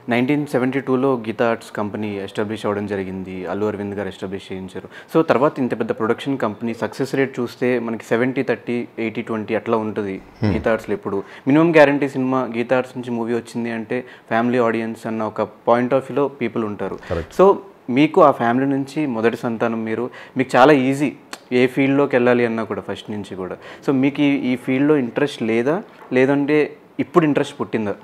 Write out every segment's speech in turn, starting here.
nineteen seventy టూలో Gita arts company establish అవ్వడం జరిగింది అల్లు అరవింద్ గారు ఎస్టాబ్లిష్ చేయించారు సో తర్వాత ఇంత పెద్ద ప్రొడక్షన్ కంపెనీ సక్సెస్ రేట్ చూస్తే మనకి సెవెంటీ థర్టీ ఎయిటీ ట్వంటీ అట్లా ఉంటుంది గీతా ఆర్ట్స్లో ఎప్పుడు minimum guarantee cinema Geetha Arts నుంచి మూవీ వచ్చింది అంటే ఫ్యామిలీ ఆడియన్స్ అన్న ఒక పాయింట్ ఆఫ్ వ్యూలో పీపుల్ ఉంటారు సో మీకు ఆ ఫ్యామిలీ నుంచి మొదటి సంతానం మీరు మీకు చాలా ఈజీ ఏ ఫీల్డ్లోకి వెళ్ళాలి అన్నా కూడా ఫస్ట్ నుంచి కూడా సో మీకు ఈ ఈ ఫీల్డ్లో ఇంట్రెస్ట్ లేదా లేదంటే ఇప్పుడు ఇంట్రెస్ట్ పుట్టిందా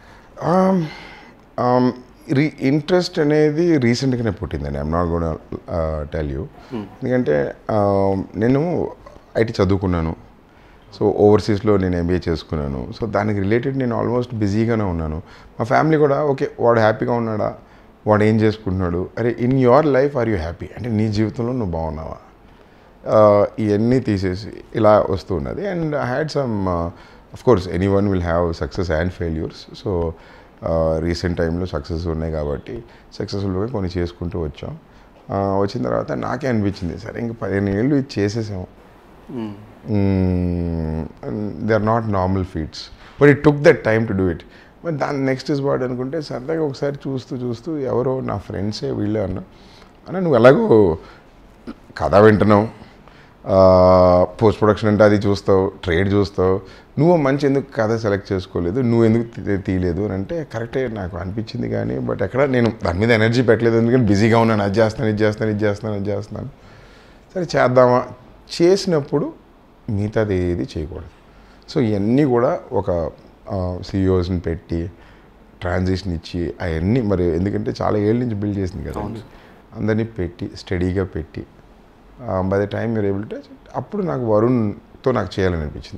రీ ఇంట్రెస్ట్ అనేది రీసెంట్గానే పుట్టిందండి I'm not gonna tell you ఎందుకంటే um, నేను ఐటీ చదువుకున్నాను సో ఓవర్సీస్లో నేను ఎంబీఏ చేసుకున్నాను సో దానికి రిలేటెడ్ నేను ఆల్మోస్ట్ బిజీగానే ఉన్నాను మా ఫ్యామిలీ కూడా ఓకే వాడు హ్యాపీగా ఉన్నాడా వాడు ఏం చేసుకుంటున్నాడు అరే in your life are you happy అంటే నీ జీవితంలో నువ్వు బాగున్నావా uh, ఇవన్నీ తీసేసి ఇలా వస్తూ ఉన్నది and I had some of course any one will have success and failures so recent టైంలో సక్సెస్ ఉన్నాయి కాబట్టి సక్సెస్ఫుల్గా కొన్ని చేసుకుంటూ వచ్చాం Uh, వచ్చిన తర్వాత నాకే అనిపించింది సరే ఇంక పదిహేను ఏళ్ళు ఇది చేసేసాము they are not normal feats but it took that time to do it మరి దాని నెక్స్ట్ ఇస్ వాట్ అనుకుంటే సరదాగా ఒకసారి చూస్తూ చూస్తూ ఎవరో నా ఫ్రెండ్సే వీళ్ళే అన్నా అన్న నువ్వు ఎలాగో కథ వింటున్నావు పోస్ట్ ప్రొడక్షన్ అంటే అది చూస్తావు ట్రేడ్ చూస్తావు నువ్వు మంచి ఎందుకు కథ సెలెక్ట్ చేసుకోలేదు నువ్వు ఎందుకు తీ- తీయలేదు అని అంటే కరెక్టే నాకు అనిపించింది కానీ బట్ ఎక్కడ నేను దాని మీద ఎనర్జీ పెట్టలేదు ఎందుకంటే బిజీగా ఉన్నాను అది చేస్తాను ఇది చేస్తాను ఇది చేస్తాను అది చేస్తున్నాను సరే చేద్దామా చేసినప్పుడు మిగతాది ఏది చేయకూడదు సో ఇవన్నీ కూడా ఒక సిఇఓస్ని పెట్టి ట్రాన్సిషన్ ఇచ్చి అవన్నీ మరి ఎందుకంటే చాలా ఏళ్ళ నుంచి బిల్డ్ చేసింది కదా అందరినీ పెట్టి స్టడీగా పెట్టి బై ద టైం మీరు ఏబుల్ టు అప్పుడు నాకు వరుణ్తో నాకు చేయాలని అనిపించింది